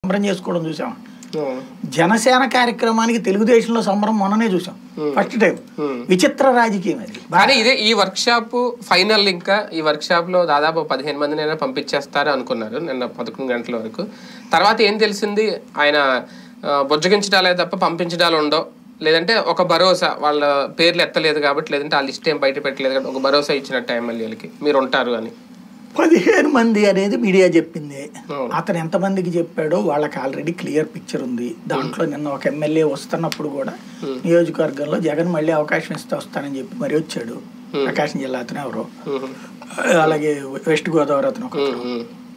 సంబరం చేసుకోవడం చూసాం అవును. జనసేన కార్యక్రమానికి తెలుగుదేశంలో సంబరం మొన్ననే చూసాం ఫస్ట్ టైం విచిత్ర రాజకీయం అది కానీ ఇదే ఈ వర్క్ షాప్ ఫైనల్ ఇంకా ఈ వర్క్ షాప్ లో దాదాపు పదిహేను మందినైనా పంపించేస్తారు అనుకున్నారు నిన్న పదకొండు గంటల వరకు తర్వాత ఏం తెలిసింది ఆయన ఆ, బుజ్జగించడాలే తప్ప పంపించడాలు ఉండవు లేదంటే ఒక భరోసా వాళ్ళ పేర్లు ఎత్తలేదు కాబట్టి లేదంటే ఆ లిస్ట్ ఏం బయట పెట్టలేదు కాబట్టి ఒక భరోసా ఇచ్చినట్టు ఎమ్మెల్యేలకి మీరు ఉంటారు అని పదిహేను మంది అనేది మీడియా చెప్పింది అవును. అతను ఎంతమందికి చెప్పాడో వాళ్ళకి ఆల్రెడీ క్లియర్ పిక్చర్ ఉంది దాంట్లో నిన్న ఒక ఎమ్మెల్యే వస్తున్నప్పుడు కూడా నియోజకవర్గంలో జగన్ మళ్ళీ అవకాశం ఇస్తే వస్తానని చెప్పి మరి వచ్చాడు ప్రకాశం జిల్లా అతను ఎవరో ఉహు. అలాగే వెస్ట్ గోదావరి అతను ఒక ఉహు.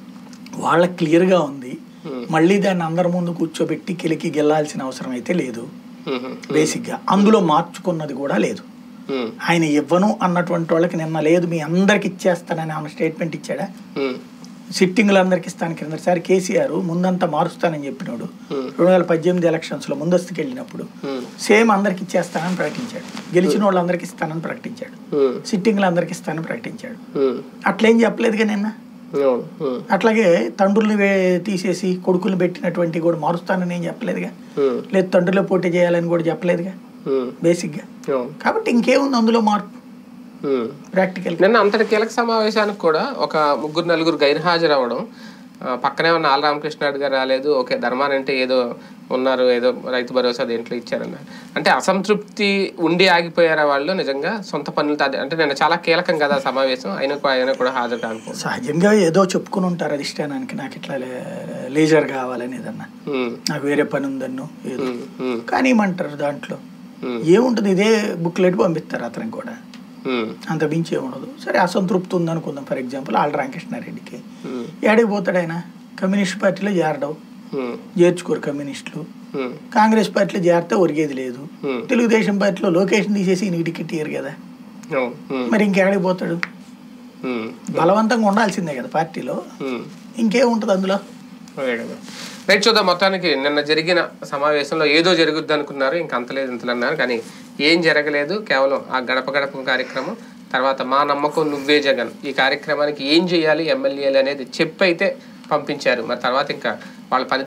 వాళ్ళకి క్లియర్గా ఉంది మళ్ళీ దాన్ని అందరి ముందు కూర్చోబెట్టి కిలికి గెల్లాల్సిన అవసరం అయితే లేదు ఉహు. బేసిక్గా అందులో మార్చుకున్నది కూడా లేదు ఉహు. ఆయన ఇవ్వను అన్నటువంటి వాళ్ళకి నిన్న లేదు మీ అందరికి ఇచ్చేస్తానని ఆమె స్టేట్మెంట్ ఇచ్చాడా ఉహు. సిట్టింగ్లు అందరికి ఇస్తాను కిందసారి కేసీఆర్ ముందంతా మారుస్తానని చెప్పినాడు Hmm. రెండు వేల పద్దెనిమిది ఎలక్షన్స్ లో ముందస్తుకు వెళ్ళినప్పుడు ఉహు. సేమ్ అందరికి ఇచ్చేస్తానని ప్రకటించాడు గెలిచిన వాళ్ళందరికి ఇస్తానని ప్రకటించాడు ఉహు. సిట్టింగ్లు అందరికి ఇస్తానని ప్రకటించాడు ఉహు. అట్లేం చెప్పలేదుగా నిన్న అవును. ఉహు. అట్లాగే తండ్రుల్ని వే- తీసేసి కొడుకులు పెట్టినటువంటి కూడా మారుస్తానని ఏం చెప్పలేదుగా ఉహు. లేదు తండ్రులే పోటీ చేయాలని కూడా చెప్పలేదుగా ఉహు. బేసిక్గా అవును. కాబట్టి ఇంకేముంది అందులో మార్పు ఉహు. ప్రాక్టికల్ నిన్న అంతటి కీలక సమావేశానికి కూడా ఒక ముగ్గురు నలుగురు గైర్హాజరు అవ్వడం ఆ, పక్కనే ఉన్న ఆల్ రామకృష్ణారెడ్డి గారు రాలేదు ఓకే ధర్మాన్ అంటే ఏదో ఉన్నారు ఏదో రైతు భరోసా దేంట్లో ఇచ్చారన్నారు అంటే అసంతృప్తి ఉండి ఆగిపోయారా వాళ్ళు నిజంగా సొంత పనులతో అదే- అంటే నేను చాలా కీలకం కదా ఆ సమావేశం అయినా కూడా ఆయన కూడా హాజరు కాకపోతే సహజంగా ఏదో చెప్పుకుని ఉంటారు అధిష్టానానికి నాకు ఇట్లా లే- లేజర్ కావాలని ఏదన్నా నాకు వేరే పని ఉందన్ను ఏదో కానీ ఏమంటారు దాంట్లో ఏముంటుంది ఇదే బుక్లెట్ పంపిస్తారు అతనికి కూడా అంత మించి ఏముండదు సరే అసంతృప్తి ఉందనుకుందాం ఫర్ ఎగ్జాంపుల్ ఆళ్ళ రామకృష్ణారెడ్డికి ఏడికి పోతాడు ఆయన కమ్యూనిస్ట్ పార్టీలో చేరడం చేర్చుకోరు కమ్యూనిస్టులు కాంగ్రెస్ పార్టీలో చేరితే ఒరిగేది లేదు తెలుగుదేశం పార్టీలో లొకేషన్ తీసేసి ఈయనకి టికెట్ ఇయ్యరు కదా మరి ఇంకెక్కడికి పోతాడు బలవంతంగా ఉండాల్సిందే కదా పార్టీలో ఇంకేముంటుంది అందులో అదే కదా రైట్ చూద్దాం మొత్తానికి నిన్న జరిగిన సమావేశంలో ఏదో జరుగుద్ది అనుకున్నారు ఇంక అంతలేదు ఇంతలు అన్నారు కానీ ఏం జరగలేదు కేవలం ఆ గడప గడప కార్యక్రమం తర్వాత మా నమ్మకం నువ్వే జగన్ ఈ కార్యక్రమానికి ఏం చేయాలి ఎమ్మెల్యేలు అనేది చెప్పి అయితే పంపించారు మరి తర్వాత ఇంకా వాళ్ళ పని